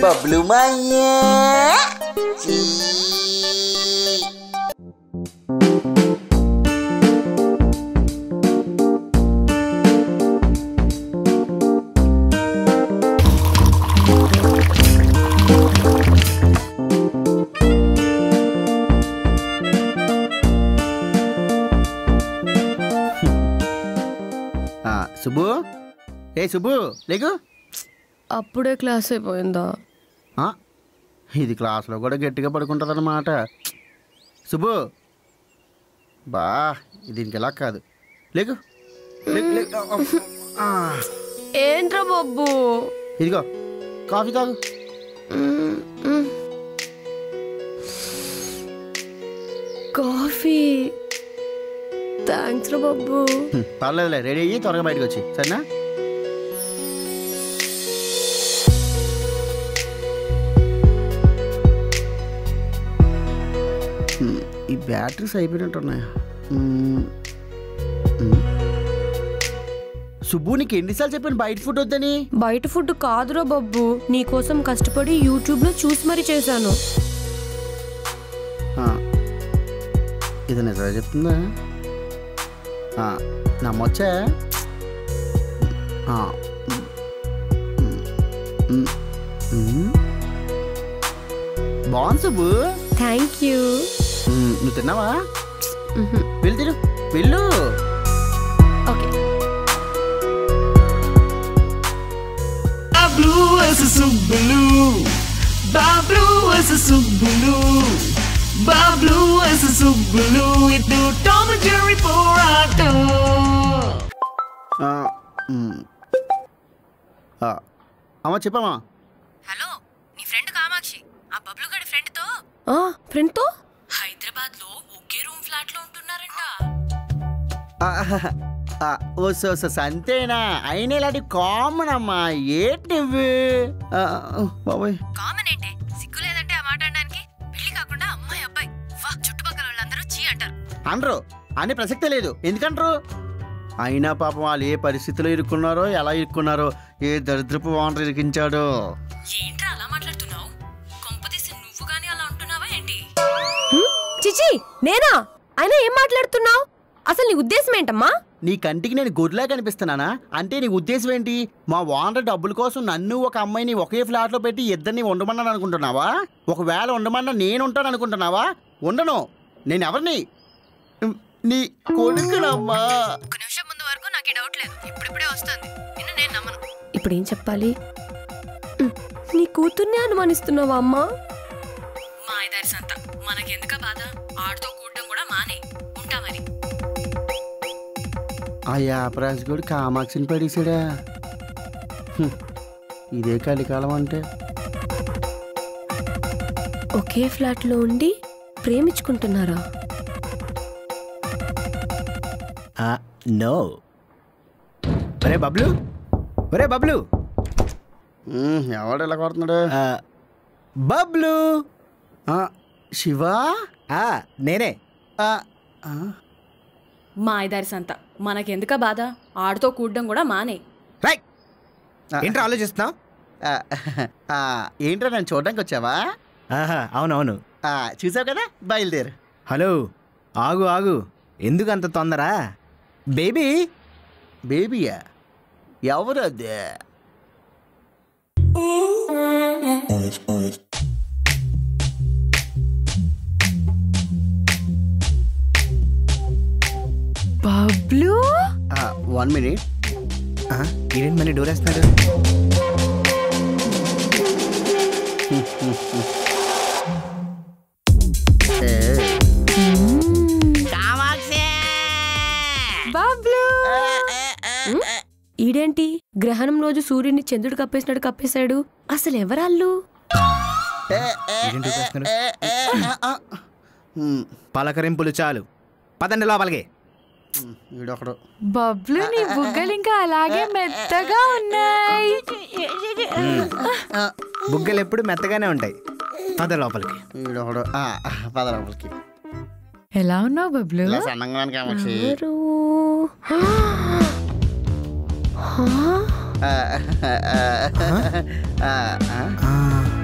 బబ్లు మాయే చీ. ఆ, సుబ్బు ఏ సుబ్బు లేకు అప్పుడే క్లాస్ అయిపోయిందా ఆ, ఇది క్లాస్లో కూడా గట్టిగా పడుకుంటుందన్నమాట సుబ్బు బా దీనికి ఎలా కాదు లేకు లేకు, లేకు. ఆ, ఏంట్రా బొబ్బు ఇదిగో కాఫీ తాగు కాఫీ థ్యాంక్స్ రా బొబ్బు హ్మ్, పర్లేదులే రెడీ అయ్యి త్వరగా బయటకు వచ్చి సరేనా హ్మ్, ఈ బ్యాటరీస్ అయిపోయినట్టున్నాయి హ్మ్, హ్మ్. సుబ్బు నీకు ఎన్నిసార్లు చెప్పాను బయట ఫుడ్ వద్దని బయట ఫుడ్ కాదురా బొబ్బు నీకోసం కష్టపడి యూట్యూబ్ లో చూసి మరీ చేశాను ఆ, ఇది నిజమే చెప్తుందా ఆ, నమ్మొచ్చా ఆ, మ్, మ్, మ్, మ్. బాగుంది సుబ్బు థ్యాంక్ యూ మ్, నువ్వు తిన్నావా వెళ్ళు తిను వెళ్ళు okay Bablu is a subbulu. Bablu is a subbulu. Bablu is a subbulu. Itu Tom and Jerry Porato. ఆ, మ్. ఆ, అమ్మ చెప్పమ్మా హలో నీ ఫ్రెండ్ కామాక్షి ఆ బబ్లు గడి ఫ్రెండ్ తో ఫ్రెండ్ తో హైదరాబాద్ లో ఒకే రూమ్ ఫ్లాట్ లో ఉంటున్నారంట ఆ, ఆ, ఓ సో సో అంతేనా అయినా ఇలాంటి కామన్ అమ్మా ఏంటి నువ్వు ఆ, బాబోయ్ కామన్ ఏంటే సిగ్గు లేదంటే ఆ మాట అనడానికి పెళ్లి కాకుండా అమ్మాయి అబ్బాయి వా చుట్టుపక్కల వాళ్ళందరూ చీ అంటారు అనరు అనే ప్రసక్తే లేదు ఎందుకంటారు అయినా పాపం వాళ్ళు ఏ పరిస్థితిలో ఇరుక్కున్నారో ఎలా ఇరుక్కున్నారో ఏ దరిద్రపు వాంటర్ ఇరికించాడో ఏంట్రా అలా మాట్లాడుతున్నావు కొంపదీసి నువ్వు గానీ అలా ఉంటున్నావా ఏంటి చిచి నేనా అయినా ఏం మాట్లాడుతున్నావు అసలు నీ ఉద్దేశం ఏంటమ్మా నీ కంటికి నేను గొర్రెలా కనిపిస్తున్నానా అంటే నీ ఉద్దేశం ఏంటి మా వాంటర్ డబ్బుల కోసం నన్ను ఒక అమ్మాయిని ఒకే ఫ్లాట్లో పెట్టి ఇద్దరిని ఉండమన్నాను అనుకుంటున్నావా ఒకవేళ ఉండమన్నా నేను ఉంటాను అనుకుంటున్నావా ఉండను నేను ఎవరిని ఉమ్, నీ కొడుకునమ్మా ఒక నిమిషం ముందు వరకు నాకు ఈ డౌట్ లేదు ఇప్పుడిప్పుడే వస్తుంది నిన్ను నేను నమ్మను ఇప్పుడు ఏం చెప్పాలి ఉమ్, నీ కూతుర్నే అనుమానిస్తున్నావా అమ్మా మా ఐదారి సంత మనకెందుక బాధ ఆడుతో కూడడం కూడా మానే ఉంటా మరి ఆ యాపరాజు కూడా కామాక్షిని పడేసాడా హ్మ్, ఇదే కలికాలం అంటే ఒకే ఫ్లాట్లో ఉండి ప్రేమించుకుంటున్నారా నో ఒరే బబ్లు ఒరే బబ్లు ఉమ్, ఎవడు ఇలా కొడుతున్నాడు ఆ, బబ్లు ఆ, శివా ఆ, నేనే ఆ, ఆ, మా ఐదారి సంత మనకెందుక బాధ ఆడుతో కూడడం కూడా మానే రై ఏంట్రా ఆలోచిస్తున్నావు ఆ, ఆ, ఏంట్రా నన్ను చూడడానికి వచ్చావా ఆహా అవునవును ఆ, చూసావు కదా బయలుదేరు హలో ఆగు ఆగు ఎందుకు అంత తొందర బేబీ బేబీయా ఎవరు అదే బబ్లు వన్ మినిట్ ఏంటి మళ్ళీ డోర్ వేస్తున్నాడు బబ్లు ఉమ్, ఈడేంటి గ్రహణం రోజు సూర్యుని చంద్రుడు కప్పేసినాడు కప్పేశాడు అసలు ఎవరాళ్ళు ఏంటి డోర్ వేస్తున్నాడు? పలకరింపులు చాలు పదండి లోపలికి వీడొకడు బబ్లు నీ బుగ్గలు ఇంకా అలాగే మెత్తగా ఉన్నాయి బుగ్గలు ఎప్పుడు మెత్తగానే ఉంటాయి పద లోపలికి వీడొకడు ఆ, పద లోపలికి ఎలా ఉన్నావు బబ్లు ఇలా సన్నంగా ఉన్నాను కామాక్షి ఎవరు ఆ, ఆ, ఆ, ఆ, ఆ.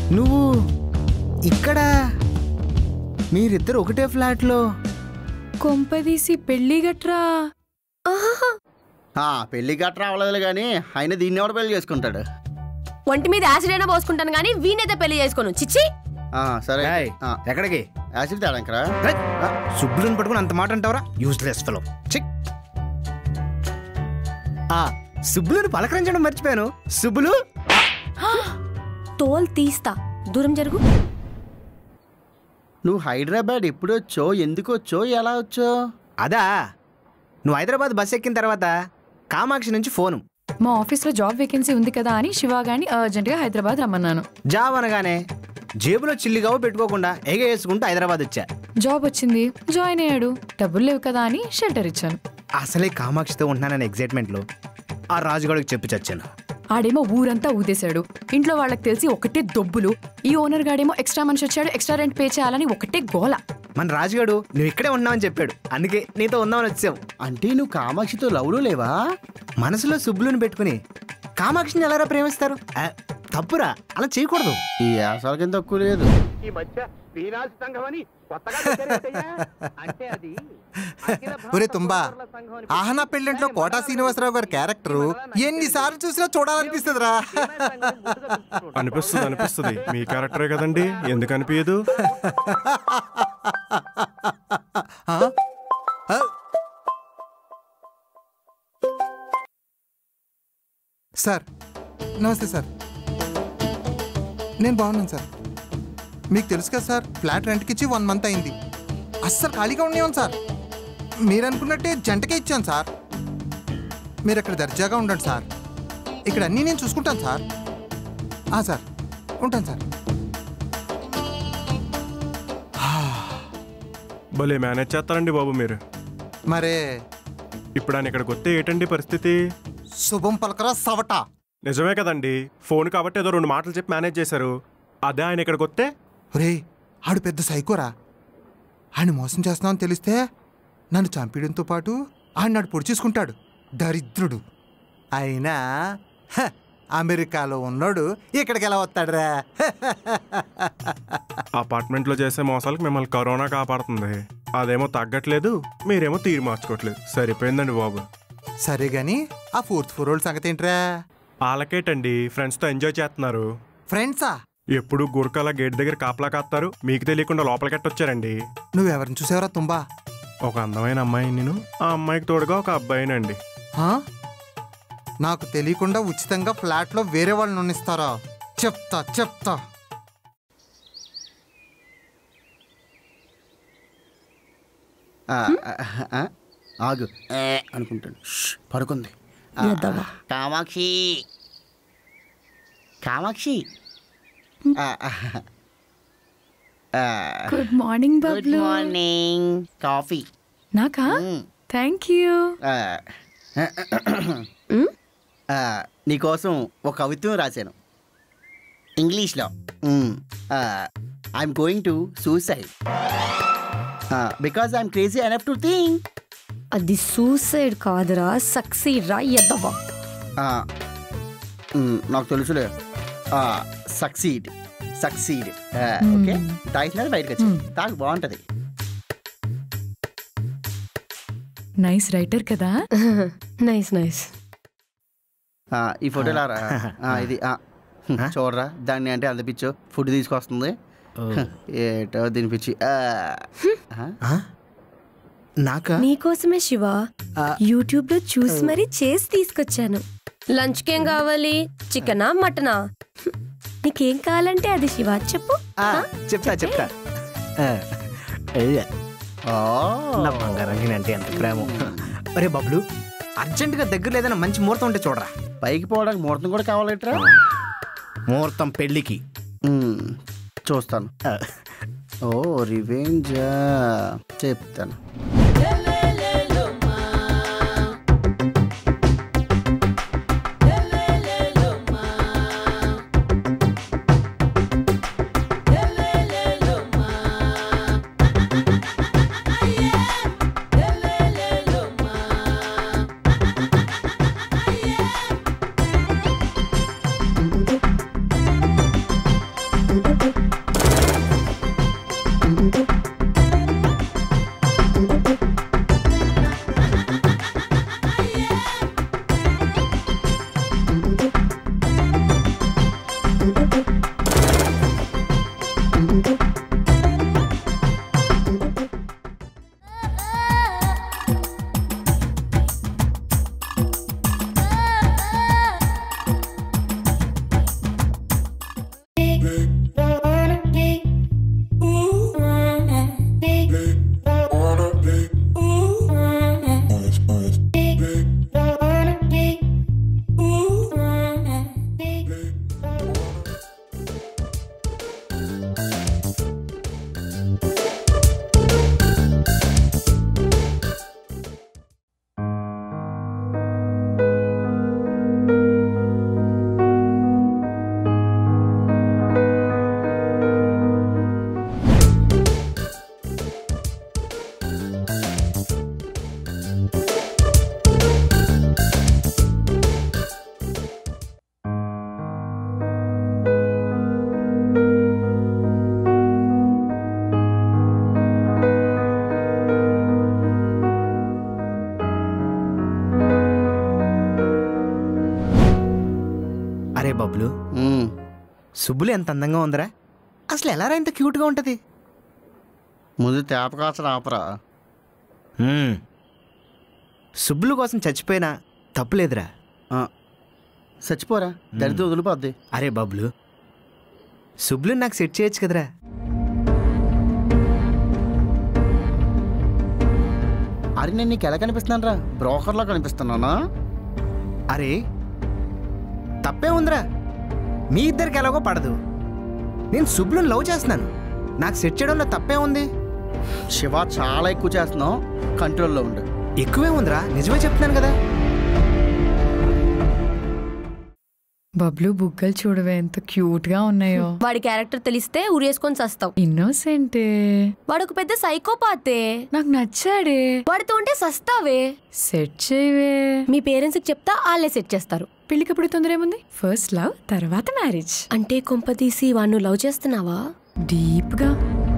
నువ్వు ఇక్కడ మీరిద్దరు ఒకటే ఫ్లాట్లో కొంపదీసి పెళ్లి గట్రా ఆహాహా. ఆ, పెళ్లి గట్రా అవ్వలేదు కానీ ఆయన దీన్ని ఎవడు పెళ్లి చేసుకుంటాడు ఒంటి మీద యాసిడ్ అయినా పోసుకుంటాను కానీ వీణైతే పెళ్లి చేసుకోను చిచ్చి ఆ, సరే ఏయ్, ఆ, ఎక్కడికి యాసిడ్ తేడాకరా సుబ్బులను పట్టుకుని అంత మాట అంటావరా యూస్లెస్ ఫెలో చిక్ ఆ సుబ్బులను పలకరించడం మర్చిపోయాను సుబ్బులు తోలు తీస్తా దూరం జరుగు నువ్వు హైదరాబాద్ ఎప్పుడు వచ్చో ఎందుకు వచ్చో ఎలా వచ్చో అదా నువ్వు హైదరాబాద్ బస్ ఎక్కిన తర్వాత కామాక్షి నుంచి ఫోను మా ఆఫీస్లో జాబ్ వేకెన్సీ ఉంది కదా అని శివాగాని అర్జెంట్గా హైదరాబాద్ రమ్మన్నాను జాబ్ అనగానే జేబులో చిల్లిగావు పెట్టుకోకుండా ఎగేసుకుంటూ హైదరాబాద్ వచ్చా జాబ్ వచ్చింది జాయిన్ అయ్యాడు డబ్బులు లేవు కదా అని షెల్టర్ ఇచ్చాను అసలే కామాక్షితో ఉంటున్నానని ఎగ్జైట్మెంట్లో ఆ రాజుగాడికి చెప్పి చచ్చాను ఆడేమో ఊరంతా ఊదేశాడు ఇంట్లో వాళ్ళకి తెలిసి ఒకటే దొబ్బులు ఈ ఓనర్ గాడేమో ఎక్స్ట్రా మనిషి వచ్చాడు ఎక్స్ట్రా రెంట్ పే చేయాలని ఒకటే గోల మన రాజుగాడు నువ్వు ఇక్కడే ఉన్నావని చెప్పాడు అందుకే నీతో ఉందామని వచ్చావు అంటే నువ్వు కామాక్షితో లవ్లు లేవా మనసులో సుబ్బులను పెట్టుకుని కామాక్షిని ఎలారా ప్రేమిస్తారు ఆ, తప్పురా అలా చేయకూడదు ఈ ఆసాలకి తక్కువ లేదు ఒరే తుంబా ఆహనా పెళ్ళింట్లో కోటా శ్రీనివాసరావు గారి క్యారెక్టరు ఎన్నిసార్లు చూసినా చూడాలనిపిస్తుందిరా అనిపిస్తుంది అనిపిస్తుంది మీ క్యారెక్టరే కదండి ఎందుకు అనిపించదు ఆ? ఆ? సార్ నమస్తే సార్ నేను బాగున్నాను సార్ మీకు తెలుసు కదా సార్ ఫ్లాట్ రెంట్కి ఇచ్చి వన్ మంత్ అయింది అస్సలు ఖాళీగా ఉండేవాను సార్ మీరు అనుకున్నట్టే జంటకే ఇచ్చాను సార్ మీరు అక్కడ దర్జాగా ఉండండి సార్ ఇక్కడ అన్నీ నేను చూసుకుంటాను సార్ ఆ, సార్ ఉంటాను సార్ భలే మేనేజ్ చేస్తారండి బాబు మీరు మరే ఇప్పుడు ఆయన ఇక్కడికి వస్తే ఏంటండి పరిస్థితి శుభం పలకరా సవట నిజమే కదండి ఫోన్ కాబట్టి ఏదో రెండు మాటలు చెప్పి మేనేజ్ చేశారు అదే ఆయన ఇక్కడికి వస్తే ఒరే ఆడు పెద్ద సైకోరా ఆయన మోసం చేస్తున్నామని తెలిస్తే నన్ను చంపేయడంతో పాటు ఆయన నాడు పొడి చేసుకుంటాడు దరిద్రుడు అయినా హ, అమెరికాలో ఉన్నాడు ఇక్కడికి ఎలా వస్తాడురా అపార్ట్మెంట్లో చేసే మోసాలకు మిమ్మల్ని కరోనా కాపాడుతుంది అదేమో తగ్గట్లేదు మీరేమో తీరు మార్చుకోవట్లేదు సరిపోయిందండి బాబు సరే గాని ఆ ఫోర్త్ ఫోర్ వాళ్ళ సంగతి ఏంట్రా వాళ్ళకేటండి ఫ్రెండ్స్తో ఎంజాయ్ చేస్తున్నారు ఫ్రెండ్సా ఎప్పుడు గురకలా గేట్ దగ్గర కాపలా కాస్తారు మీకు తెలియకుండా లోపలికెట్టొచ్చారండి నువ్వెవరిని చూసావరా తుంబా ఒక అందమైన అమ్మాయి నేను ఆ అమ్మాయికి తోడుగా ఒక అబ్బాయినండి హా? నాకు తెలియకుండా ఉచితంగా ఫ్లాట్లో వేరే వాళ్ళని ఉన్నిస్తారా చెప్తా చెప్తా ఆ, ఆ, ఆ, ఆగు ఏ, అనుకుంటాను ష్, పడుకుంది ఆ, ఎద్దవా. కామాక్షి కామాక్షి ఆ, ఆ, ఆ, good morning good Bablu morning coffee నాకా మ్, థ్యాంక్ యూ ఆ, ఆ, నీకోసం ఒక కవిత్వం రాశాను ఇంగ్లీష్లో I'm going to suicide because I'm crazy enough to think అది సూసైడ్ కాదురా సక్సీడ్ రా ఎద్దవా నాకు తెలుసులే సక్సీడ్ సక్సీడ్ ఓకే తాగిసినది బయటకు వచ్చి తాగు బాగుంటది నైస్ రైటర్ కదా నైస్ నైస్ ఆ, ఈ ఫోటో లారా ఆ, ఇది ఆ, హ్మ్, చూడరా దాన్ని అంటే అందిపించు ఫుడ్ తీసుకొస్తుంది ఏటో తినిపించి ఆ, ఆ? ఆ? నాకా నీకోసమే శివ ఆ. యూట్యూబ్ లో చూసి మరీ చేసి తీసుకొచ్చాను లంచ్ కేం కావాలి చికెనా మటనా నీకేం కావాలంటే అది శివ చెప్పు ఆ, చెప్తా చెప్తా ఆ, అయ్య, ఓ, నా బంగారం అంటే ఎంత ప్రేమ అరే బబ్లు అర్జెంటుగా దగ్గర ఏదైనా మంచి ముహూర్తం ఉంటే చూడరా పైకి పోవడానికి ముహూర్తం కూడా కావాలట్రా ముహూర్తం పెళ్ళికి మ్మ్, చూస్తాను ఆ, ఓ రివెంజ్ చెప్తాను అరే బబ్లు ఉమ్, సుబ్బులు ఎంత అందంగా ఉందరా అసలు ఎలా ఇంత క్యూట్గా ఉంటుంది ముందు తేప కాచడం ఆపరా మ్మ్. సుబ్బులు కోసం చచ్చిపోయినా తప్పులేదురా ఆ, చచ్చిపోరా దరిద్రం వదిలిపోద్ది అరే బబ్లు సుబ్బులు నాకు సెట్ చేయొచ్చు కదరా అరే నేను నీకు ఎలా కనిపిస్తున్నాను రా బ్రోకర్లా కనిపిస్తున్నానా అరే తప్పే ఉందిరా మీ ఇద్దరికి ఎలాగో పడదు నేను సుబ్బులను లవ్ చేస్తున్నాను నాకు సెట్ చేయడంలో తప్పే ఉంది శివ చాలా ఎక్కువ చేస్తున్నావు కంట్రోల్లో ఉండు ఎక్కువే ఉందిరా నిజమే చెప్తున్నాను కదా బబ్లు బుగ్గలు చూడవే ఎంత క్యూట్ గా ఉన్నాయో వాడి క్యారెక్టర్ తెలిస్తే ఉరేసుకొని చస్తావు ఇన్నోసెంటే వాడు ఒక పెద్ద సైకోపాతే నాకు నచ్చాడే వాడితో ఉంటే సస్తావే సెట్ చేయవే మీ పేరెంట్స్కి చెప్తా వాళ్ళే సెట్ చేస్తారు పెళ్ళికప్పుడు తొందర ఏముంది ఫస్ట్ లవ్ తర్వాత మ్యారేజ్ అంటే కొంపదీసి వాడిని లవ్ చేస్తున్నావా డీప్ గా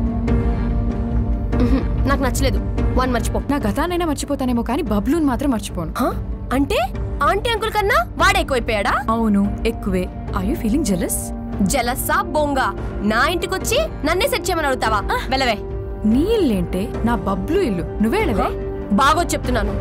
ఉహుం, నాకు నచ్చలేదు వాడిని మర్చిపో నా గతానైనా మర్చిపోతానేమో కానీ బబ్లూని మాత్రం మర్చిపోను హ? అంటే ఆంటీ అంకుల్ కన్నా వాడే ఎక్కువైపోయాడా అవును ఎక్కువే ఐ యూ ఫీలింగ్ జెలస్ జలసా బొంగ నా ఇంటికొచ్చి నన్నే సెట్ చేయమని అడుగుతావా ఆ, వెళ్ళవే నీ ఇల్లేంటే నా బబ్లు ఇల్లు నువ్వే వెళ్ళవే బాగో చెప్తున్నాను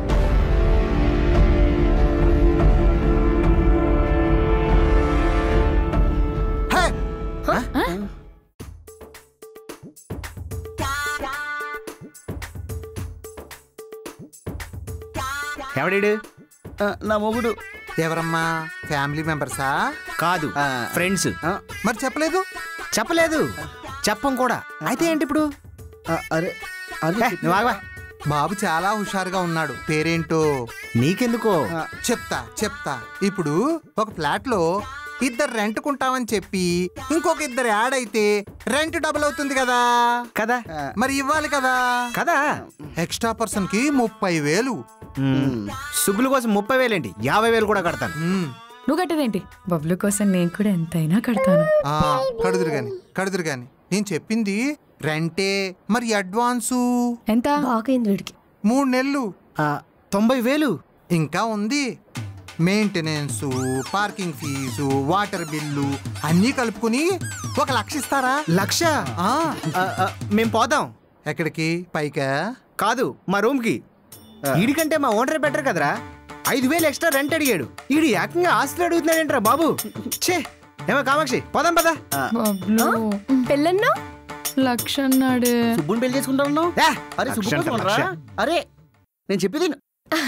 ఎవడీడు ఆ, నా మొగుడు ఎవరమ్మా ఫ్యామిలీ మెంబర్సా కాదు ఆ. ఫ్రెండ్స్ ఆ, మరి చెప్పలేదు చెప్పలేదు చెప్పం కూడా అయితే ఏంటి ఇప్పుడు ఆ, అరే అరే ఏ, నువ్వు ఆగవా బాబు చాలా హుషారుగా ఉన్నాడు పేరేంటో నీకెందుకో చెప్తా చెప్తా ఇప్పుడు ఒక ఫ్లాట్ లో ఇద్దరు రెంట్కుంటామని చెప్పి ఇంకొక ఇద్దరు యాడ్ అయితే రెంట్ డబుల్ అవుతుంది కదా కదా మరి ఇవ్వాలి కదా కదా ఎక్స్ట్రా పర్సన్ కి ముప్పై వేలు మ్మ్. సుబ్బుల కోసం ముప్పై వేలేంటి యాభై వేలు కూడా కడతాను మ్మ్. నువ్వు కట్టదేంటి బబ్లు కోసం నేను కూడా ఎంతైనా కడతాను ఆ, కడుదురు గాని కడుదురు గాని నేను చెప్పింది రెంటే మరి అడ్వాన్సు ఎంత బాగైంది వీడికి మూడు నెలలు ఆ, తొంభై వేలు ఇంకా ఉంది maintenance parking fees water bill అన్నీ కలుపుకుని ఒక లక్ష ఇస్తారా లక్ష ఆ, ఆ, ఆ, మేం పోదాం ఎక్కడికి పైకా కాదు మా రూమ్ కి ఈడికంటే మా ఓనరే బెటర్ కదరా ఐదు వేలు ఎక్స్ట్రా రెంట్ అడిగాడు ఈడు ఏకంగా ఆస్తులు అడుగుతున్నాడేంట్రా బాబు ఛే ఏమో కామాక్షి పోదాం పదా బబ్లు పెళ్ళన్నో లక్ష అన్నాడే సుబ్బుని పెళ్లి చేసుకుంటాను అరే సుబ్బు లక్ష కోసం అంట, రా. లక్ష. అరే నేను చెప్పేది విను.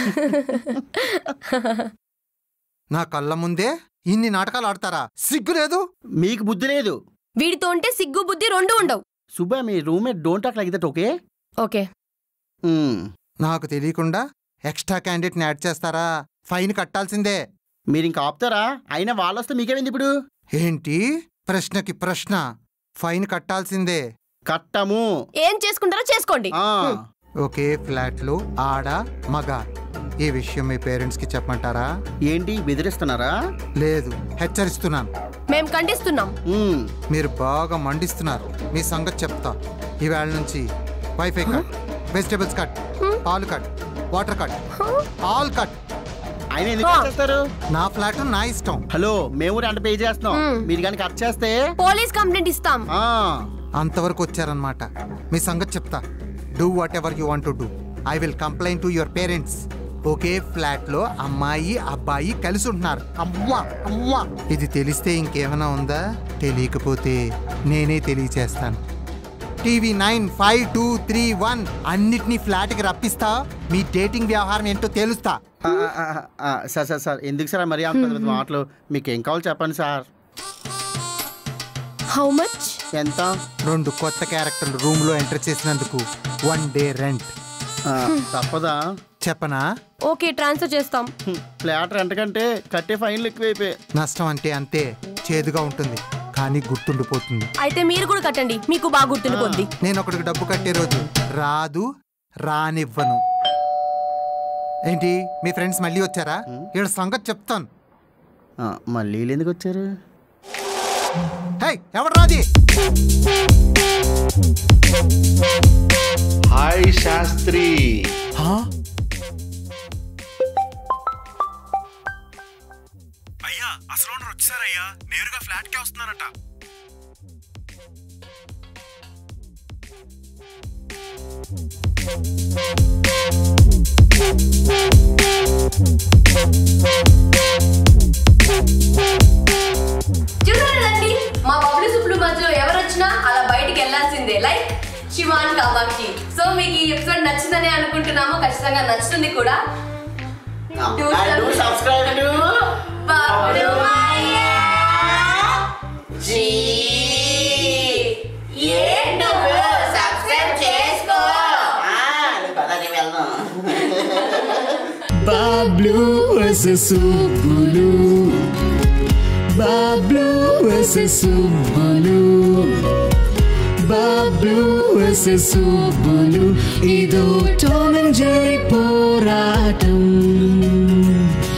నా కళ్ళ ముందే ఇన్ని నాటకాలు ఆడతారా సిగ్గు లేదు మీకు బుద్ధి లేదు వీడితో ఉంటే సిగ్గు బుద్ధి రెండు ఉండవు సుబ్బా మీ roommate don't talk like that okay okay నాకు తెలియకుండా ఎక్స్ట్రా క్యాండిడేట్ని యాడ్ చేస్తారా ఫైన్ కట్టాల్సిందే మీరు ఇంకా ఆపుతారా అయినా వాళ్ళు వస్తే మీకేమైంది ఇప్పుడు ఏంటి ప్రశ్నకి ప్రశ్న ఫైన్ కట్టాల్సిందే కట్టము ఏం చేసుకుంటారో చేసుకోండి ఆ, ఒకే ఫ్లాట్లో ఆడ మగ ఈ విషయం మీ పేరెంట్స్కి చెప్పమంటారా ఏంటి బెదిరిస్తున్నారా లేదు హెచ్చరిస్తున్నాను మేం ఖండిస్తున్నాం ఉమ్, మీరు బాగా మండిస్తున్నారు మీ సంగతి చెప్తా ఈవేళ నుంచి వైఫై కట్ వెజిటేబుల్స్ కట్ పాలు cut water cut all cut ఆయన ఎందుకు కట్ చేస్తారు నా ఫ్లాట్ నా ఇష్టం హలో మేము రెంట్ పే చేస్తున్నాం మ్మ్. మీరు కానీ కట్ చేస్తే పోలీస్ కంప్లైంట్ ఇస్తాం ఆ, అంతవరకు వచ్చారనమాట మీ సంగతి చెప్తా do whatever you want do I will complaint to your parents ఒకే ఫ్లాట్ లో అమ్మాయి అబ్బాయి కలిసి ఉంటున్నారు అమ్మా అమ్మా ఇది తెలిస్తే ఇంకేమైనా ఉందా తెలియకపోతే నేనే తెలియచేస్తాను TV nine five two three one అన్నిటినీ ఫ్లాట్కి రప్పిస్తా మీ డేటింగ్ వ్యవహారం ఏంటో తెలుస్తా ఆ, ఆ, ఆ, ఆ, సార్ సార్ సార్ ఎందుకు సార్ మరి అంత పెద్ద పెద్ద మాటలు మీకు ఏం కావాలి చెప్పండి సార్ హౌ మచ్ ఎంత రెండు కొత్త క్యారెక్టర్లు రూమ్ లో ఎంటర్ చేసినందుకు వన్ డే రెంట్ ఆ, తప్పదా చెప్పనా ఓకే ట్రాన్స్ఫర్ చేస్తాం హ్మ్, ఫ్లాట్ రెంట్ కంటే కట్టే ఫైన్లు ఎక్కువైపోయాయి నష్టం అంటే అంతే చేదుగా ఉంటుంది కానీ గుర్తుండిపోతుంది అయితే మీరు కూడా కట్టండి మీకు బాగా గుర్తుండిపోద్ది నేను ఒకడికి డబ్బు కట్టే రోజు రాదు రానివ్వను ఏంటి మీ ఫ్రెండ్స్ మళ్ళీ వచ్చారా ఈడ సంగతి చెప్తాను ఆ, మళ్ళీ వీళ్ళు ఎందుకు వచ్చారు హే ఎవడు రాది హాయ్ శాస్త్రి అయ్యా అసలు ఓనర్ వచ్చారయ్యా నేరుగా ఫ్లాట్ కే వస్తున్నారట చూడండి మా బబ్లు సుప్లు మధ్యలో ఎవరు వచ్చినా అలా బయటికి వెళ్ళాల్సిందే లైక్ శివాన్ కామాక్షి సో మీకు ఈ ఎపిసోడ్ నచ్చిందని అనుకుంటున్నాము ఖచ్చితంగా నచ్చుతుంది కూడా Do And do subscribe to Bablu Maya. జీ ఏంటో సబ్స్క్రైబ్ చేసుకో ఆ, నువ్వు పద, నేను వెళ్దాం Bablu was a subulu. Bablu was a subulu. Bablu was a subulu. ఇదో టామ్ అండ్ జెర్రీ పోరాటం